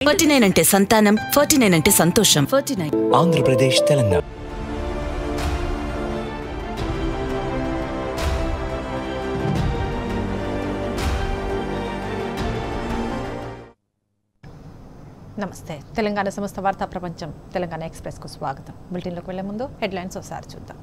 forty nine అంటే సంతానం forty nine అంటే సంతోషం ఫార్టీ నైన్ ఆంధ్రప్రదేశ్ తెలంగాణ నమస్తే తెలంగాణ సంస్థ వార్తా ప్రపంచం తెలంగాణ ఎక్స్ప్రెస్కు స్వాగతం బులెటిన్లోకి వెళ్లే ముందు హెడ్లైన్స్ ఒకసారి చూద్దాం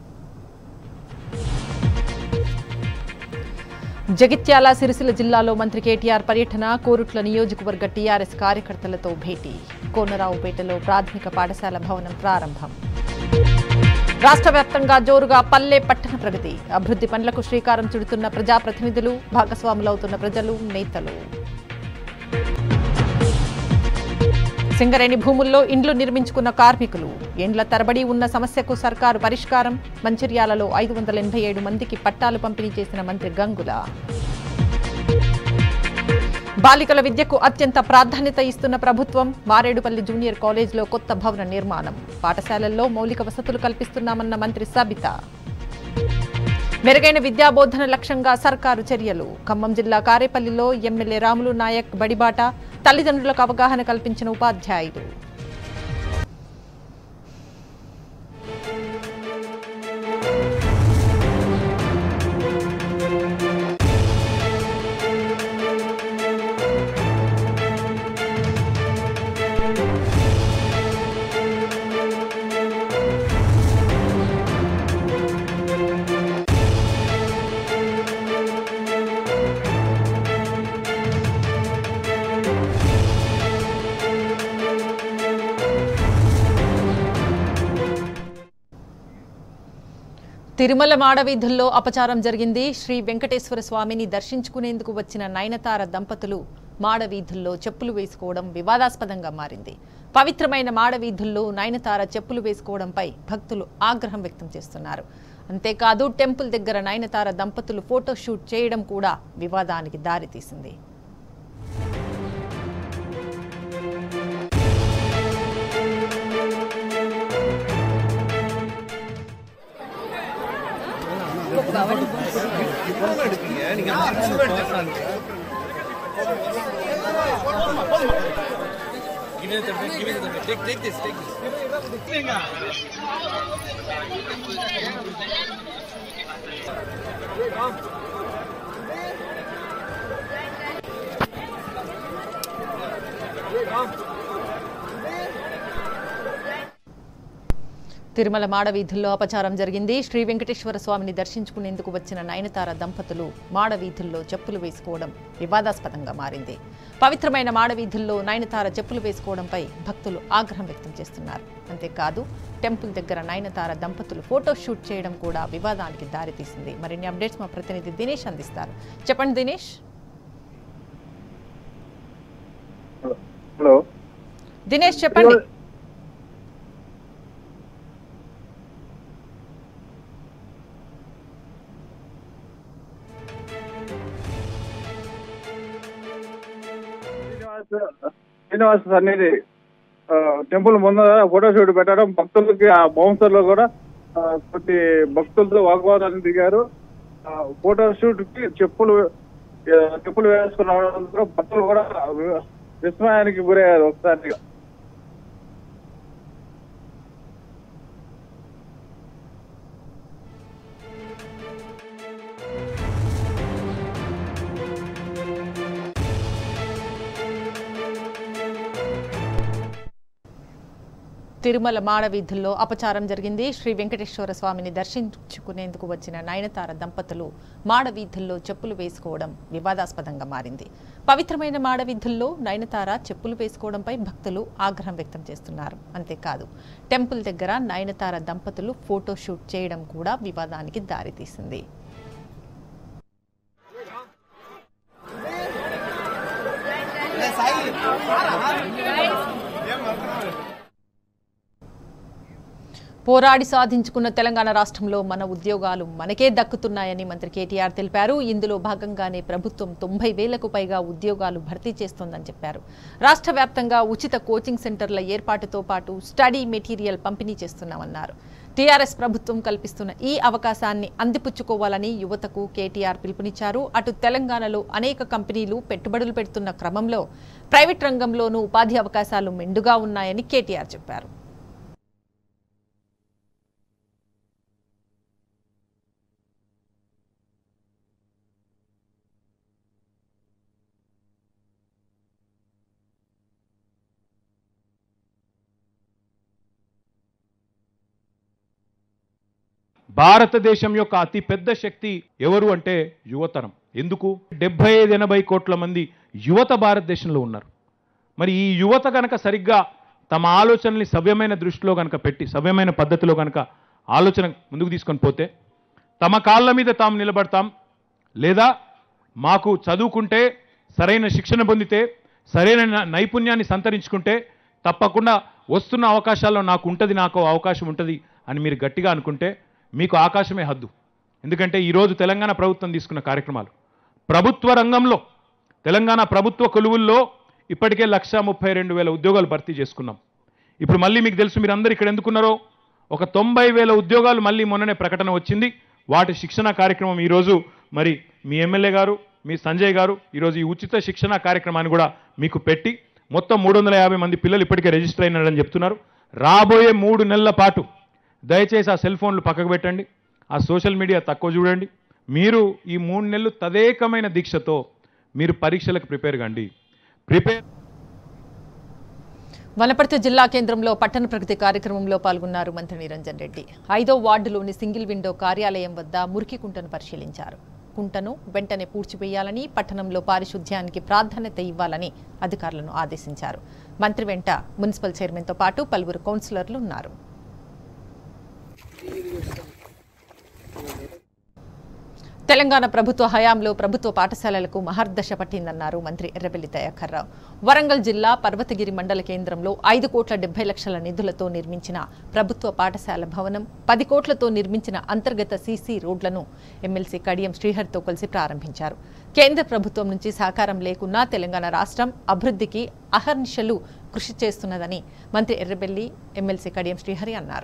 జగిత్యాల సిరిసిల్ల జిల్లాలో మంత్రి కేటీఆర్ పర్యటన కోరుట్ల నియోజకవర్గ టీఆర్ఎస్ కార్యకర్తలతో భేటీ కోనరావుపేటలో ప్రాథమిక పాఠశాల భవనం ప్రారంభం రాష్ట్ర వ్యాప్తంగా జోరుగా పల్లె పట్టణ ప్రగతి అభివృద్ధి పనులకు శ్రీకారం చుడుతున్న ప్రజాప్రతినిధులు భాగస్వాములవుతున్న ప్రజలు నేతలు సింగరేణి భూముల్లో ఇండ్లు నిర్మించుకున్న కార్మికులు ఏండ్ల తరబడి ఉన్న సమస్యకు సర్కారు పరిష్కారం మంచిర్యాలలో ఐదు వందల ఎనభై ఏడు మందికి పట్టాలు పంపిణీ చేసిన మంత్రి గంగుల బాలికల విద్యకు అత్యంత ప్రాధాన్యత ఇస్తున్న ప్రభుత్వం మారేడుపల్లి జూనియర్ కాలేజ్లో కొత్త భవన నిర్మాణం పాఠశాలల్లో మౌలిక వసతులు కల్పిస్తున్నామన్న మంత్రి సబిత మెరుగైన విద్యాబోధన లక్ష్యంగా సర్కారు చర్యలు ఖమ్మం జిల్లా కారేపల్లిలో ఎమ్మెల్యే రాములు నాయక్ బడిబాట తల్లిదండ్రులకు అవగాహన కల్పించిన ఉపాధ్యాయులు తిరుమల మాడవీధుల్లో అపచారం జరిగింది శ్రీ వెంకటేశ్వర స్వామిని దర్శించుకునేందుకు వచ్చిన నయనతార దంపతులు మాడవీధుల్లో చెప్పులు వేసుకోవడం వివాదాస్పదంగా మారింది పవిత్రమైన మాడవీధుల్లో నయనతార చెప్పులు వేసుకోవడంపై భక్తులు ఆగ్రహం వ్యక్తం చేస్తున్నారు అంతేకాదు టెంపుల్ దగ్గర నయనతార దంపతులు ఫోటో షూట్ చేయడం కూడా వివాదానికి దారితీసింది తిరుమల మాడవీధుల్లో అపచారం జరిగింది శ్రీ వెంకటేశ్వర స్వామిని దర్శించుకునేందుకు వచ్చిన నయనతార దంపతులు మాడవీధుల్లో చెప్పులు వేసుకోవడం వివాదాస్పదంగా మారింది పవిత్రమైన మాడవీధుల్లో నయనతార చెప్పులు వేసుకోవడంపై భక్తులు ఆగ్రహం వ్యక్తం చేస్తున్నారు అంతేకాదు టెంపుల్ దగ్గర నయనతార దంపతులు ఫోటో షూట్ చేయడం కూడా వివాదానికి దారితీసింది మరిన్ని అప్డేట్స్ మా ప్రతినిధి దినేష్ అందిస్తారు చెప్పండి దినేష్ హలో దినేష్ చెప్పండి శ్రీనివాస శ్రీనివాస సన్నిధి ఆ, టెంపుల్ ముందు ఫోటోషూట్ పెట్టడం భక్తులకి ఆ బౌన్సర్ లో కూడా ఆ, కొద్ది భక్తులతో వాగ్వాదాన్ని దిగారు ఆ, ఫోటోషూట్ కి చెప్పులు ఆ, చెప్పులు వేసుకున్న వాళ్ళందరూ భక్తులు కూడా వి- విస్మయానికి గురయ్యారు ఒకసారిగా తిరుమల మాడవీధుల్లో అపచారం జరిగింది శ్రీ వెంకటేశ్వర స్వామిని దర్శించుకునేందుకు వచ్చిన నయనతార దంపతులు మాడవీధుల్లో చెప్పులు వేసుకోవడం వివాదాస్పదంగా మారింది పవిత్రమైన మాడవీధుల్లో నయనతార చెప్పులు వేసుకోవడంపై భక్తులు ఆగ్రహం వ్యక్తం చేస్తున్నారు అంతేకాదు టెంపుల్ దగ్గర నయనతార దంపతులు ఫోటో షూట్ చేయడం కూడా వివాదానికి దారితీసింది పోరాడి సాధించుకున్న తెలంగాణ రాష్ట్రంలో మన ఉద్యోగాలు మనకే దక్కుతున్నాయని మంత్రి కేటీఆర్ తెలిపారు ఇందులో భాగంగానే ప్రభుత్వం తొంభై వేలకు పైగా ఉద్యోగాలు భర్తీ చేస్తోందని చెప్పారు రాష్ట్ర వ్యాప్తంగా ఉచిత కోచింగ్ సెంటర్ల ఏర్పాటుతో పాటు స్టడీ మెటీరియల్ పంపిణీ చేస్తున్నామన్నారు టీఆర్ఎస్ ప్రభుత్వం కల్పిస్తున్న ఈ అవకాశాన్ని అందిపుచ్చుకోవాలని యువతకు కేటీఆర్ పిలుపునిచ్చారు అటు తెలంగాణలో అనేక కంపెనీలు పెట్టుబడులు పెడుతున్న క్రమంలో ప్రైవేట్ రంగంలోనూ ఉపాధి అవకాశాలు మెండుగా ఉన్నాయని కేటీఆర్ చెప్పారు భారతదేశం యొక్క అతి పెద్ద శక్తి ఎవరు అంటే యువతరం ఎందుకు డెబ్బై ఐదు ఎనభై కోట్ల మంది యువత భారతదేశంలో ఉన్నారు మరి ఈ యువత కనుక సరిగ్గా తమ ఆలోచనల్ని సవ్యమైన దృష్టిలో కనుక పెట్టి సవ్యమైన పద్ధతిలో కనుక ఆలోచన ముందుకు తీసుకొని పోతే తమ కాళ్ళ మీద తాము నిలబడతాం లేదా మాకు చదువుకుంటే సరైన శిక్షణ పొందితే సరైన న- నైపుణ్యాన్ని సంతరించుకుంటే తప్పకుండా వస్తున్న అవకాశాల్లో నాకు ఉంటుంది నాకు అవకాశం ఉంటుంది అని మీరు గట్టిగా అనుకుంటే మీకు ఆకాశమే హద్దు ఎందుకంటే ఈరోజు తెలంగాణ ప్రభుత్వం తీసుకున్న కార్యక్రమాలు ప్రభుత్వ రంగంలో తెలంగాణ ప్రభుత్వ కొలువుల్లో ఇప్పటికే లక్ష ముప్పై రెండు వేల ఉద్యోగాలు భర్తీ చేసుకున్నాం ఇప్పుడు మళ్ళీ మీకు తెలుసు మీరు అందరు ఇక్కడ ఎందుకున్నారో ఒక తొంభై వేల ఉద్యోగాలు మళ్ళీ మొన్ననే ప్రకటన వచ్చింది వాటి శిక్షణ కార్యక్రమం ఈరోజు మరి మీ ఎమ్మెల్యే గారు మీ సంజయ్ గారు ఈరోజు ఈ ఉచిత శిక్షణ కార్యక్రమాన్ని కూడా మీకు పెట్టి మొత్తం మూడు వందల యాభై మంది పిల్లలు ఇప్పటికే రిజిస్టర్ అయినారని చెప్తున్నారు రాబోయే మూడు నెలల పాటు దయచేసి ఆ సెల్ ఫోన్లు పక్కకు పెట్టండి ఆ సోషల్ మీడియా తక్కువ చూడండి మీరు ఈ మూడు నెలలు తదేకమైన దీక్షతో మీరు పరీక్షలకు ప్రిపేర్ కండి ప్రిపేర్ వనపర్తి జిల్లా కేంద్రంలో పట్టణ ప్రగతి కార్యక్రమంలో పాల్గొన్నారు మంత్రి నిరంజన్ రెడ్డి ఐదో వార్డులోని సింగిల్ విండో కార్యాలయం వద్ద మురికి కుంటను పరిశీలించారు కుంటను వెంటనే పూడ్చివేయాలని పట్టణంలో పారిశుధ్యానికి ప్రాధాన్యత ఇవ్వాలని అధికారులను ఆదేశించారు మంత్రి వెంట మున్సిపల్ చైర్మన్తో పాటు పలువురు కౌన్సిలర్లు ఉన్నారు తెలంగాణ ప్రభుత్వ హయాంలో ప్రభుత్వ పాఠశాలలకు మహర్దశ పట్టిందన్నారు మంత్రి ఎర్రబెల్లి దయాకర్ రావు వరంగల్ జిల్లా పర్వతగిరి మండల కేంద్రంలో ఐదు కోట్ల డెబ్బై లక్షల నిధులతో నిర్మించిన ప్రభుత్వ పాఠశాల భవనం పది కోట్లతో నిర్మించిన అంతర్గత సీసీ రోడ్లను ఎమ్మెల్సీ కడియం శ్రీహరితో కలిసి ప్రారంభించారు కేంద్ర ప్రభుత్వం నుంచి సహకారం లేకున్నా తెలంగాణ రాష్ట్రం అభివృద్ధికి అహర్నిశలు కృషి చేస్తున్నదని మంత్రి ఎర్రబెల్లి ఎమ్మెల్సీ కడియం శ్రీహరి అన్నారు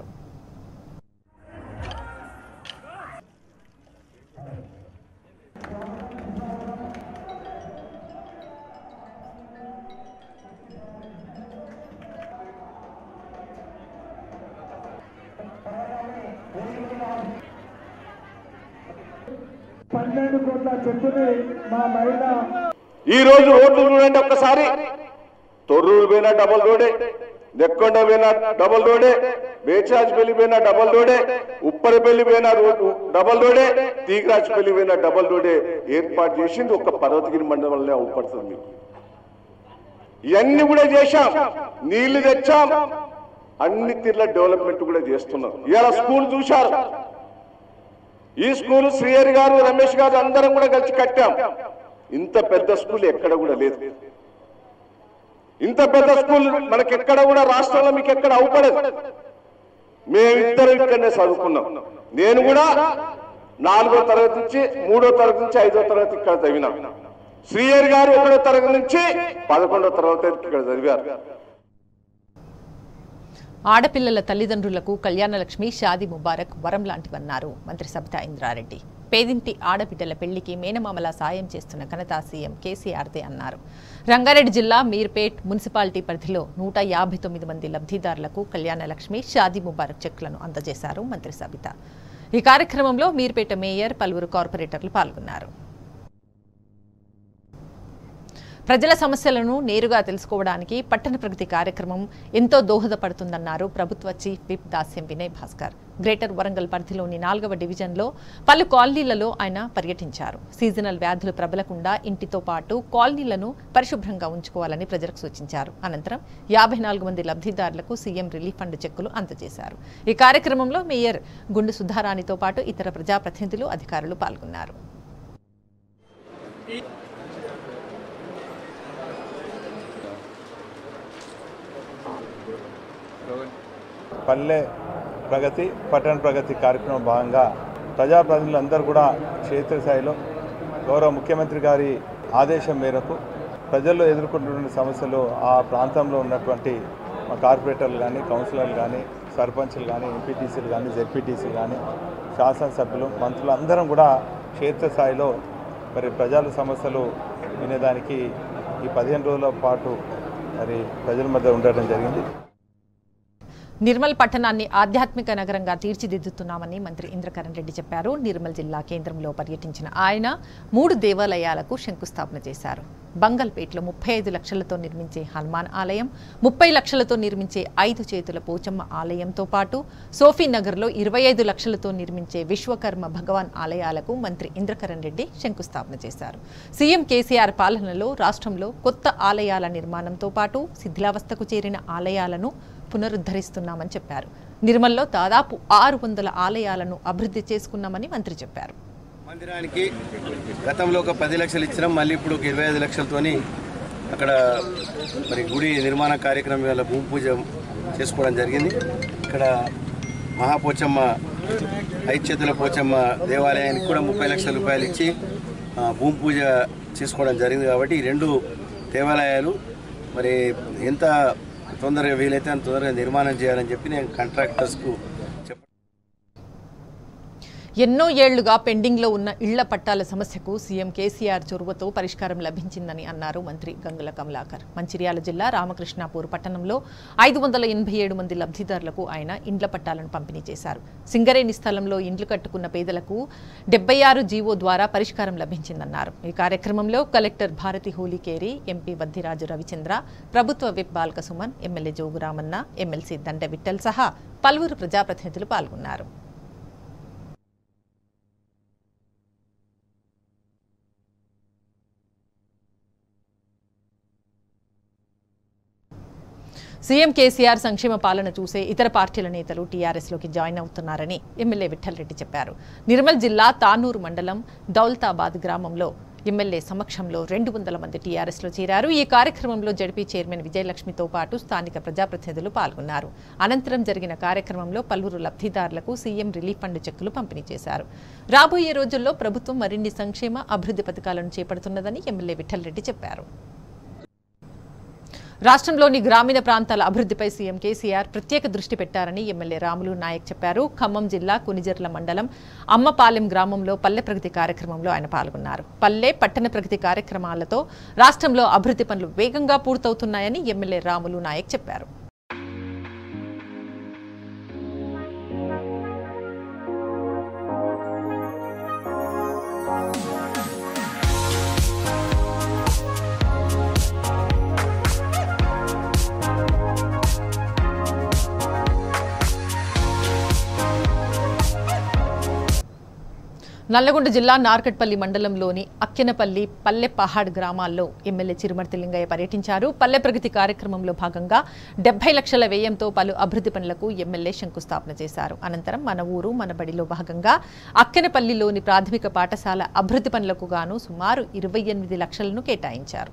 పన్నెండు కోట్ల చెక్కుని మా మహిళ ఈ రోజు రోడ్లు చూడండి ఒక్కసారి తొర్రూరు పోయినా డబల్ రోడే నెక్కొండ పోయినా డబల్ రోడే బేచాజ్పల్లి పోయినా డబల్ రోడే ఉప్పరపల్లి పోయినా రోడ్డు డబల్ రోడే తీగరాజపల్లి పోయినా డబల్ రోడే ఏర్పాటు చేసింది ఒక పర్వతగిరి మండలంలో అవుపడుతుంది మీకు ఇవన్నీ కూడా చేశాం నీళ్లు తెచ్చాం అన్ని తీర్ల డెవలప్మెంట్ కూడా చేస్తున్నాం ఇవాళ స్కూల్ చూశారు ఈ స్కూల్ శ్రీహరి గారు రమేష్ గారు అందరం కూడా కలిసి కట్టాం ఇంత పెద్ద స్కూల్ ఎక్కడ కూడా లేదు ఇంత పెద్ద స్కూల్ మనకి ఎక్కడ కూడా రాష్ట్రంలో మీకు ఎక్కడ అవపడదు మేమిద్దరం ఇక్కడనే చదువుకున్నాం నేను కూడా నాలుగో తరగతి నుంచి మూడో తరగతి నుంచి ఐదో తరగతి ఇక్కడ చదివినా శ్రీహరి గారు ఒకటో తరగతి నుంచి పదకొండో తరగతి ఇక్కడ చదివారు ఆడపిల్లల తల్లిదండ్రులకు కళ్యాణలక్ష్మి షాది ముబారక్ వరం లాంటివన్నారు మంత్రి సబితా ఇంద్రారెడ్డి పేదింటి ఆడబిడ్డల పెళ్లికి మేనమామల సాయం చేస్తున్న ఘనత సీఎం కేసీఆర్దే అన్నారు రంగారెడ్డి జిల్లా మీర్పేట్ మున్సిపాలిటీ పరిధిలో నూట యాభై తొమ్మిది మంది లబ్ధిదారులకు కళ్యాణలక్ష్మి షాది ముబారక్ చెక్లను అందజేశారు మంత్రి సబిత ఈ కార్యక్రమంలో మీర్పేట మేయర్ పలువురు కార్పొరేటర్లు పాల్గొన్నారు ప్రజల సమస్యలను నేరుగా తెలుసుకోవడానికి పట్టణ ప్రగతి కార్యక్రమం ఎంతో దోహదపడుతుందన్నారు ప్రభుత్వ chief whip Dasyam Vinay Bhaskar greater Warangal పరిధిలోని నాలుగవ డివిజన్లో పలు కాలనీలలో ఆయన పర్యటించారు సీజనల్ వ్యాధులు ప్రబలకుండా ఇంటితో పాటు కాలనీలను పరిశుభ్రంగా ఉంచుకోవాలని ప్రజలకు సూచించారు అనంతరం యాభై నాలుగు మంది లబ్ధిదారులకు సీఎం రిలీఫ్ ఫండ్ చెక్కులు అందజేశారు ఈ కార్యక్రమంలో మేయర్ గుండు సుధారాణితో పాటు ఇతర ప్రజాప్రతినిధులు అధికారులు పాల్గొన్నారు పల్లె ప్రగతి పట్టణ ప్రగతి కార్యక్రమం భాగంగా ప్రజాప్రతినిధులందరూ కూడా క్షేత్రస్థాయిలో గౌరవ ముఖ్యమంత్రి గారి ఆదేశం మేరకు ప్రజల్లో ఎదుర్కొంటున్న సమస్యలు ఆ ప్రాంతంలో ఉన్నటువంటి మా కార్పొరేటర్లు కానీ కౌన్సిలర్లు కానీ సర్పంచులు కానీ ఎంపీటీసీలు కానీ జెడ్పీటీసీలు కానీ శాసనసభ్యులు మంత్రులు అందరం కూడా క్షేత్రస్థాయిలో మరి ప్రజల సమస్యలు వినేదానికి ఈ పదిహేను రోజుల పాటు మరి ప్రజల మధ్య ఉండటం జరిగింది నిర్మల్ పట్టణాన్ని ఆధ్యాత్మిక నగరంగా తీర్చిదిద్దుతున్నామని మంత్రి ఇంద్రకరణ్ రెడ్డి చెప్పారు నిర్మల్ జిల్లా కేంద్రంలో పర్యటించిన ఆయన మూడు దేవాలయాలకు శంకుస్థాపన చేశారు బంగల్పేటలో ముప్పై ఐదు లక్షలతో నిర్మించే హనుమాన్ ఆలయం ముప్పై లక్షలతో నిర్మించే ఐదు చేతుల పోచమ్మ ఆలయంతో పాటు సోఫీనగర్లో ఇరవై ఐదు లక్షలతో నిర్మించే విశ్వకర్మ భగవాన్ ఆలయాలకు మంత్రి ఇంద్రకరణ్ రెడ్డి శంకుస్థాపన చేశారు సీఎం కేసీఆర్ పాలనలో రాష్ట్రంలో కొత్త ఆలయాల నిర్మాణంతో పాటు శిథిలావస్థకు చేరిన ఆలయాలను పునరుద్ధరిస్తున్నామని చెప్పారు నిర్మల్లో దాదాపు ఆరు వందల ఆలయాలను అభివృద్ధి చేసుకున్నామని మంత్రి చెప్పారు మందిరానికి గతంలో ఒక పది లక్షలు ఇచ్చినాం మళ్ళీ ఇప్పుడు ఒక ఇరవై ఐదు లక్షలతోని అక్కడ మరి గుడి నిర్మాణ కార్యక్రమం వల్ల భూమి పూజ చేసుకోవడం జరిగింది ఇక్కడ మహాపోచమ్మ ఐదు చేతుల పోచమ్మ దేవాలయానికి కూడా ముప్పై లక్షల రూపాయలు ఇచ్చి ఆ, భూమి పూజ చేసుకోవడం జరిగింది కాబట్టి ఈ రెండు దేవాలయాలు మరి ఎంత తొందరగా వీలైతే అంత తొందరగా నిర్మాణం చేయాలని చెప్పి నేను కాంట్రాక్టర్స్కు చెప్ప ఎన్నో ఏళ్లుగా పెండింగ్లో ఉన్న ఇళ్ల పట్టాల సమస్యకు సీఎం కేసీఆర్ చొరవతో పరిష్కారం లభించిందని అన్నారు మంత్రి గంగుల కమలాకర్ మంచిర్యాల జిల్లా రామకృష్ణాపూర్ పట్టణంలో ఐదు వందల ఎనభై ఏడు మంది లబ్ధిదారులకు ఆయన ఇండ్ల పట్టాలను పంపిణీ చేశారు సింగరేణి స్థలంలో ఇండ్లు కట్టుకున్న పేదలకు డెబ్బై ఆరు జీవో ద్వారా పరిష్కారం లభించిందన్నారు ఈ కార్యక్రమంలో కలెక్టర్ భారతి హోలీకేరి ఎంపీ వద్దిరాజు రవిచంద్ర ప్రభుత్వ whip Balka Suman MLA Jogu Ramanna MLC Danda Vittal సహా పలువురు ప్రజాప్రతినిధులు పాల్గొన్నారు సీఎం కేసీఆర్ సంక్షేమ పాలన చూసే ఇతర పార్టీల నేతలు టీఆర్ఎస్లోకి జాయిన్ అవుతున్నారని ఎమ్మెల్యే విఠల్ రెడ్డి చెప్పారు నిర్మల్ జిల్లా తానూరు మండలం దౌల్తాబాద్ గ్రామంలో ఎమ్మెల్యే సమక్షంలో రెండు వందల మంది టీఆర్ఎస్లో చేరారు ఈ కార్యక్రమంలో జడ్పీ చైర్మన్ విజయలక్ష్మితో పాటు స్థానిక ప్రజాప్రతినిధులు పాల్గొన్నారు అనంతరం జరిగిన కార్యక్రమంలో పలువురు లబ్ధిదారులకు సీఎం రిలీఫ్ ఫండ్ చెక్కులు పంపిణీ చేశారు రాబోయే రోజుల్లో ప్రభుత్వం మరిన్ని సంక్షేమ అభివృద్ధి పథకాలను చేపడుతున్నదని ఎమ్మెల్యే విఠల్ రెడ్డి చెప్పారు రాష్ట్రంలోని గ్రామీణ ప్రాంతాల అభివృద్ధిపై సీఎం కేసీఆర్ ప్రత్యేక దృష్టి పెట్టారని ఎమ్మెల్యే రాములు నాయక్ చెప్పారు ఖమ్మం జిల్లా కునిజర్ల మండలం అమ్మపాలెం గ్రామంలో పల్లె ప్రగతి కార్యక్రమంలో ఆయన పాల్గొన్నారు పల్లె పట్టణ ప్రగతి కార్యక్రమాలతో రాష్ట్రంలో అభివృద్ధి పనులు వేగంగా పూర్తవుతున్నాయని ఎమ్మెల్యే రాములు నాయక్ చెప్పారు నల్లగొండ జిల్లా నార్కట్పల్లి మండలంలోని అక్కెనపల్లి పల్లె పహాడ్ గ్రామాల్లో ఎమ్మెల్యే చిరుమర్తి లింగయ్య పర్యటించారు పల్లె ప్రగతి కార్యక్రమంలో భాగంగా డెబ్బై లక్షల వ్యయంతో పలు అభివృద్ధి పనులకు ఎమ్మెల్యే శంకుస్థాపన చేశారు అనంతరం మన ఊరు మన బడిలో భాగంగా అక్కెనపల్లిలోని ప్రాథమిక పాఠశాల అభివృద్ధి పనులకు గాను సుమారు ఇరవై ఎనిమిది లక్షలను కేటాయించారు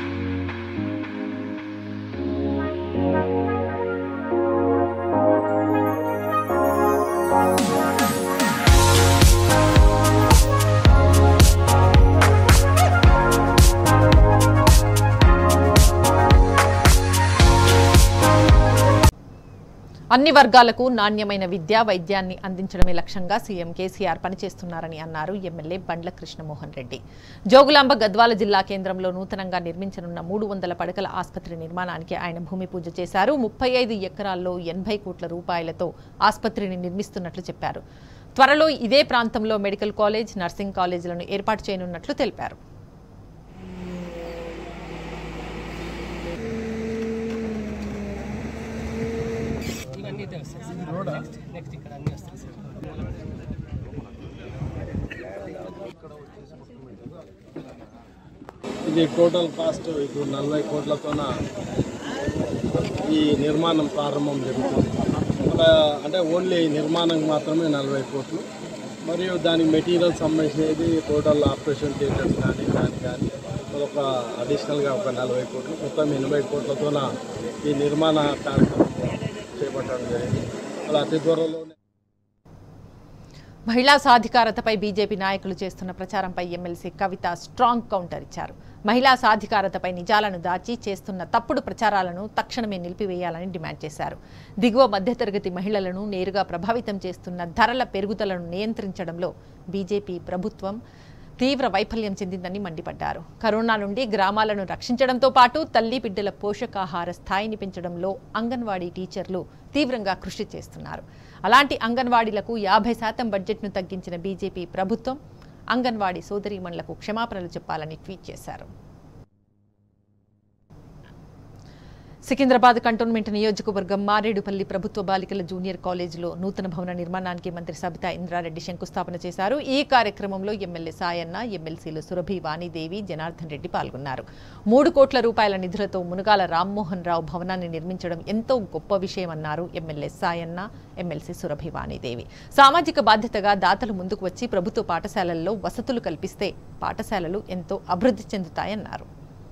అన్ని వర్గాలకు నాణ్యమైన విద్యా వైద్యాన్ని అందించడమే లక్ష్యంగా సీఎం కేసీఆర్ పనిచేస్తున్నారని అన్నారు ఎమ్మెల్యే బండ్ల కృష్ణమోహన్ రెడ్డి జోగులాంబ గద్వాల జిల్లా కేంద్రంలో నూతనంగా నిర్మించనున్న మూడు వందల పడకల ఆసుపత్రి నిర్మాణానికి ఆయన భూమి పూజ చేశారు ముప్పై ఐదు ఎకరాల్లో ఎనభై కోట్ల రూపాయలతో ఆసుపత్రిని నిర్మిస్తున్నట్లు చెప్పారు త్వరలో ఇదే ప్రాంతంలో మెడికల్ కాలేజ్ నర్సింగ్ కాలేజీలను ఏర్పాటు చేయనున్నట్లు తెలిపారు ఇది టోటల్ కాస్ట్ ఇప్పుడు నలభై కోట్లతోన ఈ నిర్మాణం ప్రారంభం జరుగుతుంది ఒక అంటే ఓన్లీ నిర్మాణం మాత్రమే నలభై కోట్లు మరియు దానికి మెటీరియల్ సంబంధించేది టోటల్ ఆపరేషన్ థియేటర్స్ కానీ దాని కానీ ఒక అడిషనల్గా ఒక నలభై కోట్లు మొత్తం ఎనభై కోట్లతోన ఈ నిర్మాణ కార్యక్రమం చేపట్టడం జరిగింది అలా అతి త్వరలోనే మహిళా సాధికారతపై బీజేపీ నాయకులు చేస్తున్న ప్రచారంపై ఎమ్మెల్సీ కవిత స్ట్రాంగ్ కౌంటర్ ఇచ్చారు మహిళా సాధికారతపై నిజాలను దాచి చేస్తున్న తప్పుడు ప్రచారాలను తక్షణమే నిలిపివేయాలని డిమాండ్ చేశారు దిగువ మధ్యతరగతి మహిళలను నేరుగా ప్రభావితం చేస్తున్న ధరల పెరుగుదలను నియంత్రించడంలో బీజేపీ ప్రభుత్వం తీవ్ర వైఫల్యం చెందిందని మండిపడ్డారు కరోనా నుండి గ్రామాలను రక్షించడంతో పాటు తల్లి బిడ్డల పోషకాహార స్థాయిని పెంచడంలో అంగన్వాడీ టీచర్లు తీవ్రంగా కృషి చేస్తున్నారు అలాంటి అంగన్వాడీలకు యాభై శాతం బడ్జెట్ను తగ్గించిన బీజేపీ ప్రభుత్వం అంగన్వాడీ సోదరీమణులకు క్షమాపణలు చెప్పాలని ట్వీట్ చేశారు సికింద్రాబాద్ కంటోన్మెంట్ నియోజకవర్గం మారేడుపల్లి ప్రభుత్వ బాలికల జూనియర్ కాలేజీలో నూతన భవన నిర్మాణానికి మంత్రి సబితా ఇంద్రారెడ్డి శంకుస్థాపన చేశారు ఈ కార్యక్రమంలో ఎమ్మెల్యే సాయన్న ఎమ్మెల్సీలు సురభి వాణిదేవి జనార్దన్ రెడ్డి పాల్గొన్నారు మూడు కోట్ల రూపాయల నిధులతో మునగాల రామ్మోహన్ రావు భవనాన్ని నిర్మించడం ఎంతో గొప్ప విషయమన్నారు ఎమ్మెల్యే సాయన్న ఎమ్మెల్సీ సురభి వాణిదేవి సామాజిక బాధ్యతగా దాతలు ముందుకు వచ్చి ప్రభుత్వ పాఠశాలల్లో వసతులు కల్పిస్తే పాఠశాలలు ఎంతో అభివృద్ధి చెందుతాయన్నారు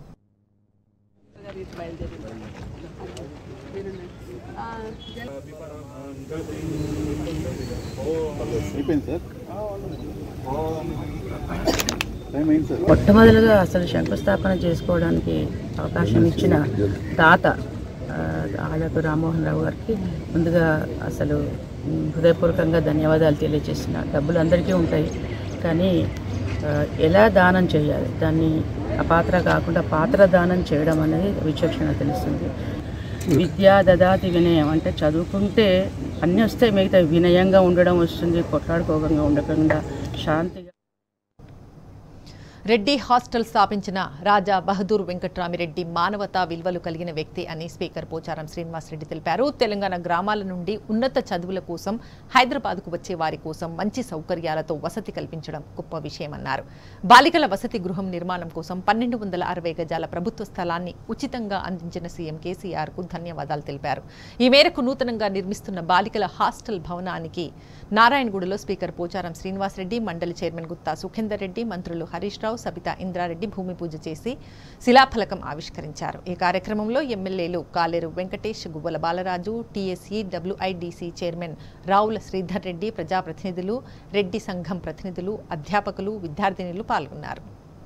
మొట్టమొదలుగా అసలు శంకుస్థాపన చేసుకోవడానికి అవకాశం ఇచ్చిన దాత ఆ, ఆలపు రామ్మోహన్ రావు గారికి ముందుగా అసలు ఉమ్, హృదయపూర్వకంగా ధన్యవాదాలు తెలియజేస్తున్నా డబ్బులు అందరికీ ఉంటాయి కానీ ఆ, ఎలా దానం చేయాలి దాన్ని అపాత్ర కాకుండా పాత్ర దానం చేయడం అనేది విచక్షణ తెలుస్తుంది విద్యా దదాతి వినయం అంటే చదువుకుంటే అన్నీ వస్తాయి మిగతా వినయంగా ఉండడం వస్తుంది కొట్లాడుకోకంగా ఉండకుండా శాంతిగా రెడ్డి హాస్టల్ స్థాపించిన రాజా బహదూర్ వెంకట్రామిరెడ్డి మానవతా విలువలు కలిగిన వ్యక్తి అని స్పీకర్ పోచారం శ్రీనివాసరెడ్డి తెలిపారు తెలంగాణ గ్రామాల నుండి ఉన్నత చదువుల కోసం హైదరాబాద్కు వచ్చే వారి కోసం మంచి సౌకర్యాలతో వసతి కల్పించడం గొప్ప విషయమన్నారు బాలికల వసతి గృహం నిర్మాణం కోసం పన్నెండు వందల అరవై గజాల ప్రభుత్వ స్థలాన్ని ఉచితంగా అందించిన సీఎం కేసీఆర్ కు ధన్యవాదాలు తెలిపారు ఈ మేరకు నూతనంగా నిర్మిస్తున్న బాలికల హాస్టల్ భవనానికి నారాయణగూడలో స్పీకర్ పోచారం శ్రీనివాసరెడ్డి మండలి చైర్మన్ గుత్తా సుఖేందర్ రెడ్డి మంత్రులు హరీష్ రావు సబితా ఇంద్రారెడ్డి భూమి పూజ చేసి శిలాఫలకం ఆవిష్కరించారు ఈ కార్యక్రమంలో ఎమ్మెల్యేలు Kaleru Venkatesh Guvvala Balaraju TSE WIDC chairman Ravula Sridhar Reddy ప్రజాప్రతినిధులు రెడ్డి సంఘం ప్రతినిధులు అధ్యాపకులు విద్యార్థినులు పాల్గొన్నారు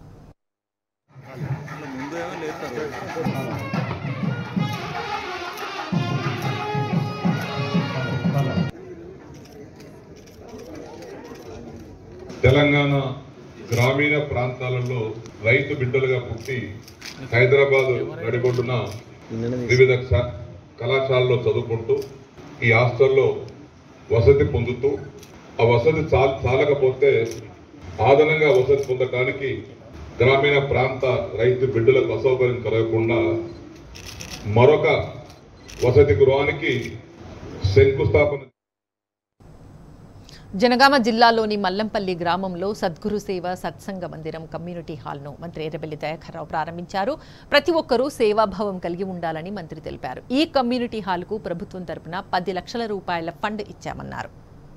తెలంగాణ గ్రామీణ ప్రాంతాలలో రైతు బిడ్డలుగా పుట్టి హైదరాబాద్ నడిబొడ్డున వివిధ క్ష- కళాశాలలో చదువుకుంటూ ఈ హాస్టల్లో వసతి పొందుతూ ఆ వసతి చాల చాలకపోతే ఆదనంగా వసతి పొందడానికి గ్రామీణ ప్రాంత రైతు బిడ్డలకు అసౌకర్యం కలగకుండా మరొక వసతి గృహానికి శంకుస్థాపన జనగామ జిల్లాలోని మల్లంపల్లి గ్రామంలో సద్గురు సేవ సత్సంగ మందిరం కమ్యూనిటీ హాల్ను మంత్రి ఎర్రబెల్లి దయాకర్రావు ప్రారంభించారు ప్రతి ఒక్కరూ సేవాభావం కలిగి ఉండాలని మంత్రి తెలిపారు ఈ కమ్యూనిటీ హాల్కు ప్రభుత్వం తరపున పది లక్షల రూపాయల ఫండ్ ఇచ్చామన్నారు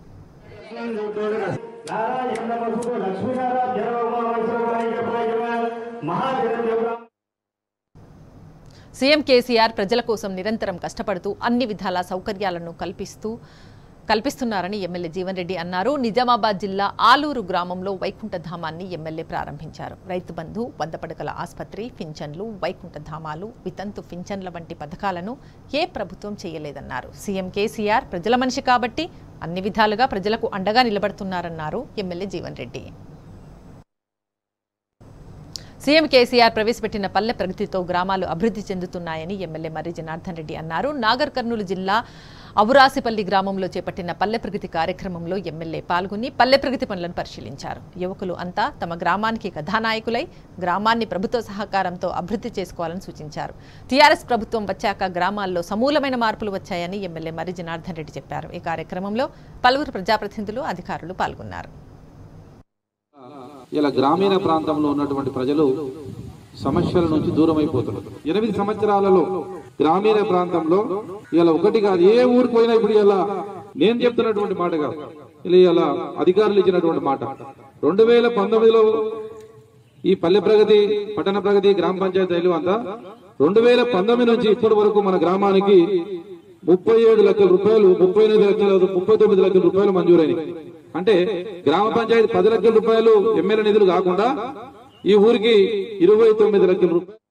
సీఎం కేసీఆర్ ప్రజల కోసం నిరంతరం కష్టపడుతూ అన్ని విధాల సౌకర్యాలను కల్పిస్తూ కల్పిస్తున్నారని ఎమ్మెల్యే జీవన్ రెడ్డి అన్నారు నిజామాబాద్ జిల్లా ఆలూరు గ్రామంలో వైకుంఠధామాన్ని ఎమ్మెల్యే ప్రారంభించారు రైతు బంధు వంద పడకల ఆసుపత్రి పింఛన్లు వైకుంఠధామాలు వితంతు పింఛన్ల వంటి పథకాలను ఏ ప్రభుత్వం చేయలేదన్నారు సీఎం కేసీఆర్ ప్రజల మనిషి కాబట్టి అన్ని విధాలుగా ప్రజలకు అండగా నిలబడుతున్నారన్నారు MLA Jeevan Reddy CM KCR ప్రవేశపెట్టిన పల్లె ప్రగతితో గ్రామాలు అభివృద్ధి చెందుతున్నాయని ఎమ్మెల్యే మర్రి జనార్దన్ రెడ్డి అన్నారు నాగర్ కర్నూలు జిల్లా అవురాసిపల్లి గ్రామంలో చేపట్టిన పల్లె ప్రగతి కార్యక్రమంలో ఎమ్మెల్యే పాల్గొని పల్లె ప్రగతి పనులను పరిశీలించారు యువకులు అంతా తమ గ్రామానికి కథానాయకులై గ్రామాన్ని ప్రభుత్వ సహకారంతో అభివృద్ధి చేసుకోవాలని సూచించారు టీఆర్ఎస్ ప్రభుత్వం వచ్చాక గ్రామాల్లో సమూలమైన మార్పులు వచ్చాయని ఎమ్మెల్యే మర్రి జనార్దన్ రెడ్డి చెప్పారు ఈ కార్యక్రమంలో పలువురు ప్రజాప్రతినిధులు అధికారులు పాల్గొన్నారు ఇలా గ్రామీణ ప్రాంతంలో ఉన్నటువంటి ప్రజలు సమస్యల నుంచి దూరం అయిపోతున్నారు ఎనిమిది సంవత్సరాలలో గ్రామీణ ప్రాంతంలో ఇలా ఒకటి కాదు ఏ ఊరికి పోయినా ఇప్పుడు ఇలా నేను చెప్తున్నటువంటి మాట కాదు ఇలా ఇలా అధికారులు ఇచ్చినటువంటి మాట రెండు వేల పంతొమ్మిదిలో ఈ పల్లె ప్రగతి పట్టణ ప్రగతి గ్రామ పంచాయతీలు అంతా రెండు వేల పంతొమ్మిది నుంచి ఇప్పటి వరకు మన గ్రామానికి ముప్పై ఏడు లక్షల రూపాయలు ముప్పై ఎనిమిది లక్షల ముప్పై తొమ్మిది లక్షల రూపాయలు మంజూరైనవి అంటే గ్రామ పంచాయతీ పది లక్షల రూపాయలు ఎమ్మెల్యే నిధులు కాకుండా ఈ ఊరికి ఇరవై తొమ్మిది లక్షల రూపాయలు